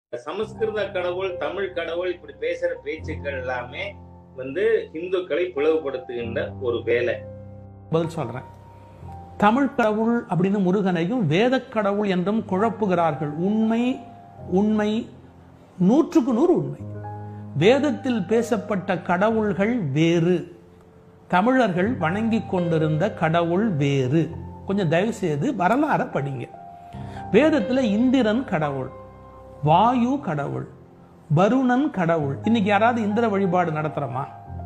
சமஸ்கிருத கடவுள் தமிழ் கடவுள் இப்படி பேசுற பேச்சுக்கள் எல்லாமே வந்து இந்துக்களை பிளவுபடுத்துகின்ற ஒரு வேலை பதில் சொல்றேன் தமிழ் கடவுள் அப்படின்னு முருகனையும் வேதக் கடவுள் என்றும் குழப்புகிறார்கள் உண்மை உண்மை நூற்றுக்கு நூறு உண்மை வேதத்தில் பேசப்பட்ட கடவுள்கள் வேறு தமிழர்கள் வணங்கி கொண்டிருந்த கடவுள் வேறு கொஞ்சம் தயவு செய்து வரலாற படிங்க வேதத்தில் இந்திரன் கடவுள் வாயு கடவுள் வருணன் கடவுள் இன்னைக்கு யாராவது இந்திர வழிபாடு நடத்துறோமா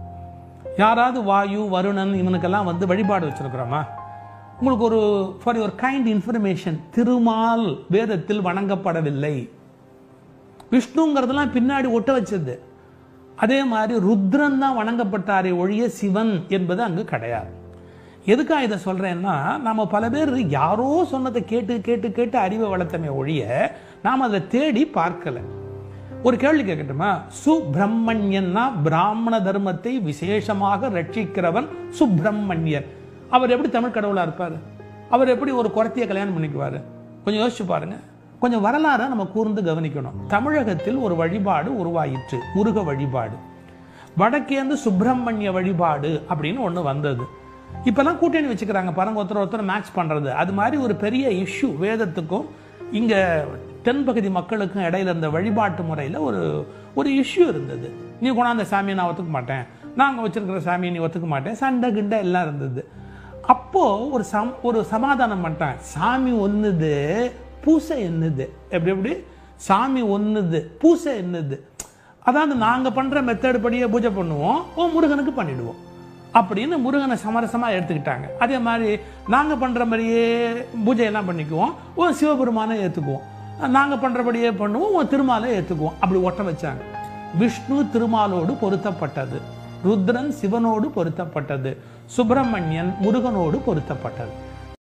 யாராவது வாயு வருணன் இவனுக்கெல்லாம் வந்து வழிபாடு வச்சிருக்கிறோமா உங்களுக்கு ஒரு for your kind information Thirumal வேதத்தில் வணங்கப்படவில்லை விஷ்ணுங்கிறதெல்லாம் பின்னாடி ஒட்ட வச்சது அதே மாதிரி ருத்ரன் தான் வணங்கப்பட்டாரே ஒழிய சிவன் என்பது அங்கு கிடையாது எதுக்காக இதை சொல்றேன்னா நாம பல பேர் யாரோ சொன்னதை கேட்டு கேட்டு கேட்டு அறிவை வளர்த்தமே ஒழிய நாம் அதை தேடி பார்க்கல ஒரு கேள்வி கேட்கட்டுமா சுப்பிரமணியன்னா பிராமண தர்மத்தை விசேஷமாக ரட்சிக்கிறவன் சுப்பிரமணியன் அவர் எப்படி தமிழ் கடவுளா இருப்பார் அவர் எப்படி ஒரு குரத்திய கல்யாணம் பண்ணிக்குவாரு கொஞ்சம் யோசிச்சு பாருங்க கொஞ்சம் வரலாறை நம்ம கூர்ந்து கவனிக்கணும் தமிழகத்தில் ஒரு வழிபாடு உருவாயிற்று முருக வழிபாடு வடக்கேந்து சுப்பிரமணிய வழிபாடு அப்படின்னு ஒன்று வந்தது இப்பெல்லாம் கூட்டணி வச்சுக்கிறாங்க பாருங்க ஒருத்தர் ஒருத்தர் மேட்ச் பண்றது அது மாதிரி ஒரு பெரிய இஷ்யூ வேதத்துக்கும் இங்க தென்பகுதி மக்களுக்கும் இடையில இருந்த வழிபாட்டு முறையில் ஒரு ஒரு இஷ்யூ இருந்தது நீ கொண்டாந்த சாமியை நான் ஒத்துக்க மாட்டேன் நாங்கள் வச்சிருக்கிற சாமியை நீ ஒத்துக்க மாட்டேன் சண்டை கிண்டை எல்லாம் இருந்தது அப்போ ஒரு சம் ஒரு சமாதானம் பண்ணிட்டான் சாமி ஒன்னுது பூசை என்னது எப்படி எப்படி சாமி ஒன்னுது பூசை என்னது அதாவது நாங்க பண்ற மெத்தட் படியே பூஜை பண்ணுவோம் ஓ முருகனுக்கு பண்ணிடுவோம் அப்படின்னு முருகனை சமரசமா எடுத்துக்கிட்டாங்க அதே மாதிரி நாங்க பண்ற மாதிரியே பூஜை எல்லாம் பண்ணிக்குவோம் ஓ சிவபெருமானை ஏத்துக்குவோம் நாங்க பண்றபடியே பண்ணுவோம் ஓ திருமாலை ஏத்துக்குவோம் அப்படி ஒட்ட வச்சாங்க விஷ்ணு திருமாலோடு பொருத்தப்பட்டது ருத்ரன் சிவனோடு பொருத்தப்பட்டது சுப்பிரமணியன் முருகனோடு பொருத்தப்பட்டது